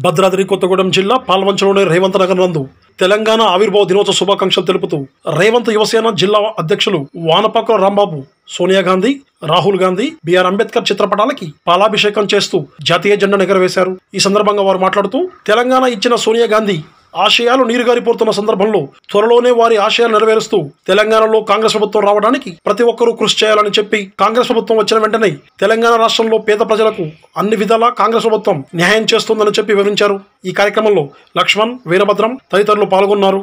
భద్రాద్రి కొత్తగూడెం జిల్లా పాల్వంచలోని రేవంత్ నగర్ నందు తెలంగాణ ఆవిర్భావ దినోత్సవ శుభాకాంక్షలు తెలుపుతూ రేవంత్ యువసేన జిల్లా అధ్యక్షులు వానపాకుల రాంబాబు సోనియా గాంధీ రాహుల్ గాంధీ బిఆర్ అంబేద్కర్ చిత్రపటాలకి పాలాభిషేకం చేస్తూ జాతీయ జెండా ఎగరవేశారు ఈ సందర్భంగా వారు మాట్లాడుతూ తెలంగాణ ఇచ్చిన సోనియా గాంధీ ఆశయాలు నీరుగారిపోతున్న సందర్భంలో త్వరలోనే వారి ఆశయాలు నెరవేరుస్తూ తెలంగాణలో కాంగ్రెస్ ప్రభుత్వం రావడానికి ప్రతి ఒక్కరూ కృషి చేయాలని చెప్పి కాంగ్రెస్ ప్రభుత్వం వచ్చిన వెంటనే తెలంగాణ రాష్ట్రంలో పేద ప్రజలకు అన్ని విధాలా కాంగ్రెస్ ప్రభుత్వం న్యాయం చేస్తుందని చెప్పి వివరించారు ఈ కార్యక్రమంలో లక్ష్మణ్ వీరభద్రం తదితరులు పాల్గొన్నారు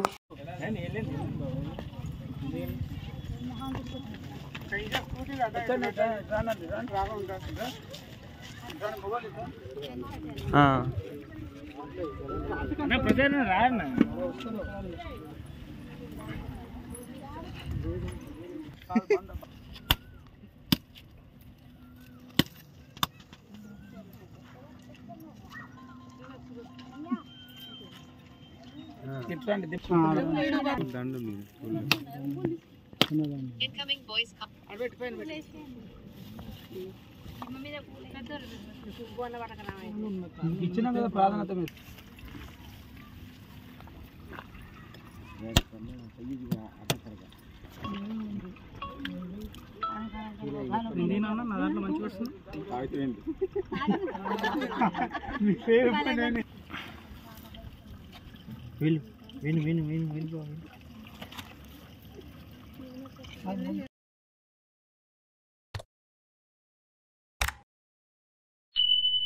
Incoming voice com- ఇచ్చినా కదా ప్రాధాన్యత మీరు నేనన్నా నా దాంట్లో మంచిగా వస్తుంది మీ పేరు చెప్పండి. వీళ్ళు విను విను విను విను